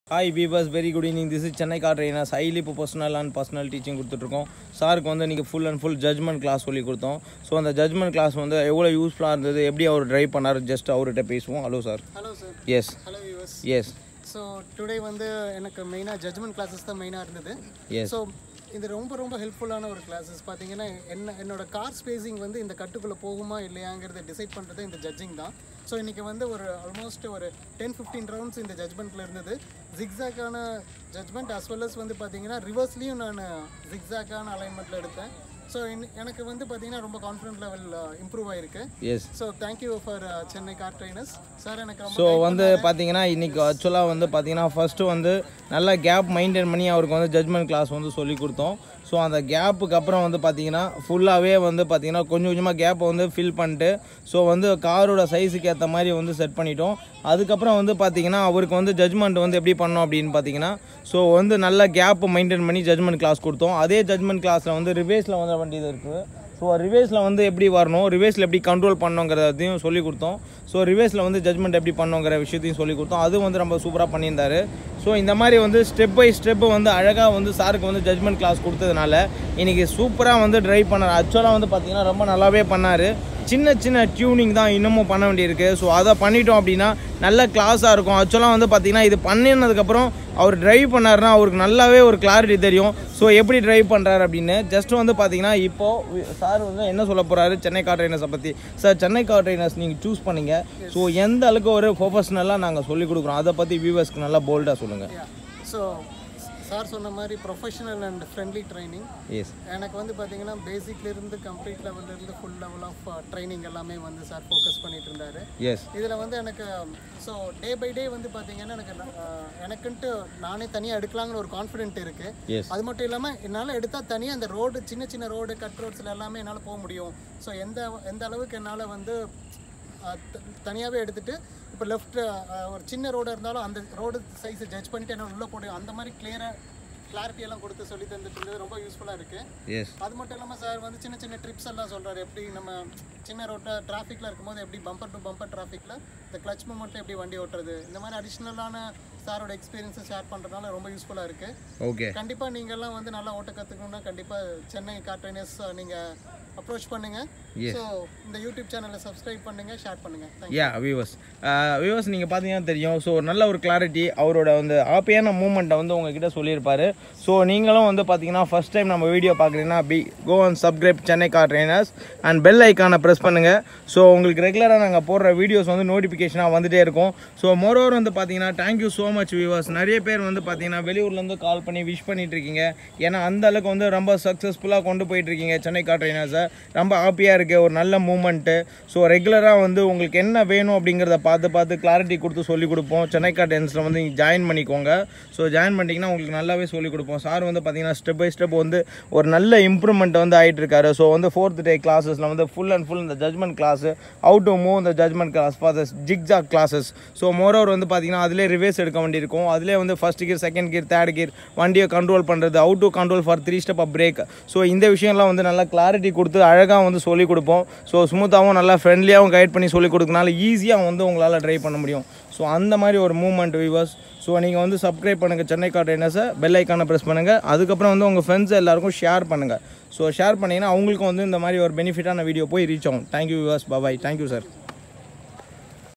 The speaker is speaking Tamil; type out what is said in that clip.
Hi peepers very good evening this is Chennai car trainers highly professional and personal teaching கொடுத்துட்ருக்கோம் சாருக்கு வந்து நீங்கள் full and full judgement class சொல்லி கொடுத்தோம் ஸோ அந்த ஜட்மெண்ட் கிளாஸ் வந்து எவ்வளோ யூஸ்ஃபுல்லாக இருந்தது எப்படி அவர் ட்ரைவ் பண்ணார் ஜஸ்ட் அவர்கிட்ட பேசுவோம் hello sir hello sir yes hello viewers yes so today வந்து எனக்கு மெயினாக ஜட்மெண்ட் கிளாஸஸ் தான் மெயினாக இருந்தது Yes. ஸோ இது ரொம்ப ரொம்ப ஹெல்ப்ஃபுல்லான ஒரு கிளாஸஸ் பார்த்தீங்கன்னா என்ன என்னோட கார் ஸ்பேசிங் வந்து இந்த கட்டுக்குள்ளே போகுமா இல்லையாங்கிறத டிசைட் பண்ணுறது இந்த ஜட்ஜிங் தான் ஸோ இன்றைக்கி வந்து ஒரு ஆல்மோஸ்ட் ஒரு டென் ஃபிஃப்டீன் ரவுண்ட்ஸ் இந்த ஜட்மெண்ட்டில் இருந்தது ஜிக்ஸாக்கான ஜட்மெண்ட் as well as வந்து பார்த்தீங்கன்னா ரிவர்ஸ்லேயும் நான் ஜிக்ஸாக்கான அலைன்மெண்ட்டில் எடுத்தேன் ஸோ எனக்கு வந்து பார்த்தீங்கன்னா ரொம்ப கான்ஃபிடென்ட் லெவல் இம்ப்ரூவ் ஆயிருக்கு yes so thank you for Chennai car trainers sir எனக்கு ரொம்ப ஸோ வந்து பார்த்தீங்கன்னா இன்றைக்கி ஆக்சுவலாக வந்து பார்த்தீங்கன்னா ஃபஸ்ட்டு வந்து நல்லா கேப் மெயின்டைன் பண்ணி அவருக்கு வந்து ஜட்மெண்ட் கிளாஸ் வந்து சொல்லி கொடுத்தோம் ஸோ அந்த கேப்புக்கு அப்புறம் வந்து பார்த்தீங்கன்னா ஃபுல்லாகவே வந்து பார்த்தீங்கன்னா கொஞ்சம் கொஞ்சமாக கேப்பை வந்து ஃபில் பண்ணிட்டு ஸோ வந்து காரோட சைஸுக்கு ஏற்ற மாதிரி வந்து செட் பண்ணிட்டோம் அதுக்கப்புறம் வந்து பார்த்தீங்கன்னா அவருக்கு வந்து ஜட்மெண்ட் வந்து எப்படி பண்ணோம் அப்படின்னு பார்த்தீங்கன்னா ஸோ வந்து நல்ல கேப் மெயின்டைன் பண்ணி ஜட்மெண்ட் கிளாஸ் கொடுத்தோம் அதே ஜட்மெண்ட் கிளாஸில் வந்து ரிவேஸில் வந்து வேண்டியது இருக்குது ஸோ ரிவேஸில் வந்து எப்படி வரணும் ரிவேஸில் எப்படி கண்ட்ரோல் பண்ணோங்கிறதையும் சொல்லி கொடுத்தோம் ஸோ ரிவேஸில் வந்து ஜட்மெண்ட் எப்படி பண்ணோங்கிற விஷயத்தையும் சொல்லி கொடுத்தோம் அது வந்து ரொம்ப சூப்பராக பண்ணியிருந்தாரு ஸோ இந்த மாதிரி வந்து ஸ்டெப் பை ஸ்டெப்பு வந்து அழகாக வந்து சாருக்கு வந்து ஜட்மெண்ட் கிளாஸ் கொடுத்ததுனால இன்றைக்கி சூப்பராக வந்து ட்ரைவ் பண்ணார் ஆக்சுவலாக வந்து பார்த்திங்கன்னா ரொம்ப நல்லாவே பண்ணார் சின்ன சின்ன டியூனிங் தான் இன்னமும் பண்ண வேண்டியிருக்கு ஸோ அதை பண்ணிட்டோம் அப்படின்னா நல்ல கிளாஸாக இருக்கும் ஆக்சுவலாக வந்து பார்த்திங்கன்னா இது பண்ணினதுக்கப்புறம் அவர் டிரைவ் பண்ணாருன்னா அவருக்கு நல்லாவே ஒரு கிளாரிட்டி தெரியும் ஸோ எப்படி டிரைவ் பண்ணுறாரு அப்படின்னு ஜஸ்ட் வந்து பார்த்தீங்கன்னா இப்போது சார் வந்து என்ன சொல்ல போகிறாரு சென்னை கார் ட்ரைனர்ஸை பற்றி சார் சென்னை கார் ட்ரைனர்ஸ் நீங்கள் சூஸ் பண்ணீங்க ஸோ எந்த அளவுக்கு ஒரு ப்ரொஃபஷனலாக நாங்கள் சொல்லிக் கொடுக்குறோம் அதை பற்றி வியூவர்ஸ்க்கு நல்லா போல்டாக சொல்லுங்கள் ஸோ சார் சொன்ன மாதிரி professional and friendly training is எனக்கு வந்து பார்த்தீங்கன்னா பேசிக்லேருந்து கம்ப்ளீட் லெவல்லேருந்து ஃபுல் லெவல் ஆஃப் ட்ரைனிங் எல்லாமே வந்து சார் ஃபோக்கஸ் பண்ணிட்டு இருந்தாரு எஸ் இதில் வந்து எனக்கு ஸோ டே பை டே வந்து பார்த்தீங்கன்னா எனக்கு அஹ், எனக்குன்ட்டு நானே தனியாக எடுக்கலாங்கிற ஒரு கான்ஃபிடென்ட் இருக்குது எஸ் அது மட்டும் இல்லாமல் என்னால் எடுத்தால் தனியாக அந்த ரோடு சின்ன சின்ன ரோடு கட் ரோட்ஸில் எல்லாமே என்னால் போக முடியும் ஸோ எந்த எந்த அளவுக்கு என்னால் வந்து தனியாகவே எடுத்துட்டு இப்போ லெஃப்ட் ஒரு சின்ன ரோடு இருந்தாலும் அந்த ரோடு சைஸை ஜட்ஜ் பண்ணிட்டு என்ன உள்ளே போடு அந்த மாதிரி கிளியராக கிளாரிட்டி எல்லாம் கொடுத்து சொல்லி தந்துட்டு இருந்தது ரொம்ப யூஸ்ஃபுல்லாக இருக்குது எஸ் அது மட்டும் இல்லாமல் சார் வந்து சின்ன சின்ன ட்ரிப்ஸ் எல்லாம் சொல்கிறாரு எப்படி நம்ம சின்ன ரோட்டில் டிராஃபிக்கில் இருக்கும்போது எப்படி பம்பர் டு பம்பர் டிராஃபிக்கில் இந்த கிளச் மூமெண்ட்டில் எப்படி வண்டி ஓட்டுறது இந்த மாதிரி அடிஷ்னலான சாரோட எக்ஸ்பீரியன்ஸை ஷேர் பண்ணுறதுனால ரொம்ப யூஸ்ஃபுல்லாக இருக்குது ஓகே கண்டிப்பாக நீங்கள்லாம் வந்து நல்லா ஓட்ட கற்றுக்கணுன்னா கண்டிப்பாக சென்னை கார் ட்ரைனர்ஸ் நீங்கள் அப்ரோச் பண்ணுங்க ஸோ இந்த யூடியூப் சேனலை சப்ஸ்கிரைப் பண்ணுங்க ஷேர் பண்ணுங்க தேங்க்யூ யா வியூவர்ஸ் வியூவர்ஸ் நீங்கள் பார்த்தீங்கன்னா தெரியும் ஸோ நல்ல ஒரு கிளாரிட்டி அவரோட வந்து ஹாப்பியான மூமெண்ட்டை வந்து உங்ககிட்ட சொல்லியிருப்பாரு ஸோ நீங்களும் வந்து பார்த்தீங்கன்னா ஃபஸ்ட் டைம் நம்ம வீடியோ பார்க்குறீங்கன்னா be go and subscribe Chennai car trainers and bell ஐக்கானை ப்ரெஸ் பண்ணுங்கள் ஸோ உங்களுக்கு ரெகுலராக நாங்கள் போடுற வீடியோஸ் வந்து நோட்டிஃபிகேஷனாக வந்துட்டே இருக்கும் ஸோ மோரோவர் வந்து பார்த்தீங்கன்னா தேங்க்யூ ஸோ மச் வியூவர்ஸ் நிறைய பேர் வந்து பார்த்தீங்கன்னா வெளியூர்லேருந்து கால் பண்ணி விஷ் பண்ணிட்டு இருக்கீங்க ஏன்னா அந்த அளவுக்கு வந்து ரொம்ப சக்ஸஸ்ஃபுல்லாக கொண்டு போயிட்டு இருக்கீங்க சென்னை கார் ட்ரைனர்ஸை ரொம்ப ஹாப்பியாக இருக்குது ஒரு நல்ல மூமெண்ட்டு ஸோ ரெகுலராக வந்து உங்களுக்கு என்ன வேணும் அப்படிங்கிறத பார்த்து பார்த்து கிளாரிட்டி கொடுத்து சொல்லிக் கொடுப்போம் சென்னை கார் ட்ரைனர்ஸில் வந்து நீங்கள் ஜாயின் பண்ணிக்கோங்க ஸோ ஜாயின் பண்ணிட்டீங்கன்னா உங்களுக்கு நல்லாவே சொல்லிக் கொடுப்போம் சார் வந்து பார்த்தீங்கன்னா ஸ்டெப் பை ஸ்டெப் வந்து ஒரு நல்ல இம்ப்ரூவ்மெண்ட் வந்து ஆகிட்டு இருக்காரு ஸோ வந்து ஃபோர்த் டே கிளாஸஸில் வந்து ஃபுல் அண்ட் ஃபுல் இந்த judgement class out to move இந்த judgement class for the zigzag classes so moreover வந்து பார்த்தீங்கன்னா அதிலே ரிவேஸ் எடுக்க வேண்டியிருக்கும் அதிலே வந்து first gear second gear third gear வண்டியை கண்ட்ரோல் பண்ணுறது out to control for three step up brake so இந்த விஷயம்லாம் வந்து நல்லா கிளாரிட்டி கொடுத்து அழகாக வந்து சொல்லிக் கொடுப்போம் ஸோ ஸ்மூத்தாகவும் நல்லா ஃப்ரெண்ட்லியாகவும் கைட் பண்ணி சொல்லிக் கொடுக்கனால ஈஸியாக வந்து உங்களால் ட்ரை பண்ண முடியும் ஸோ அந்த மாதிரி ஒரு மூவ்மெண்ட் வியூவர்ஸ் ஸோ நீங்கள் வந்து சப்ஸ்கிரைப் பண்ணுங்கள் சென்னை கார் ட்ரைனர்ஸை பெல் ஐக்கானை ப்ரெஸ் பண்ணுங்கள் அதுக்கப்புறம் வந்து உங்கள் ஃப்ரெண்ட்ஸ் எல்லாருக்கும் ஷேர் பண்ணுங்கள் ஸோ ஷேர் பண்ணிங்கன்னா அவங்களுக்கும் வந்து இந்த மாதிரி ஒரு பெனிஃபிட்டான வீடியோ போய் ரீச் ஆகும் thank you viewers bye thank you sir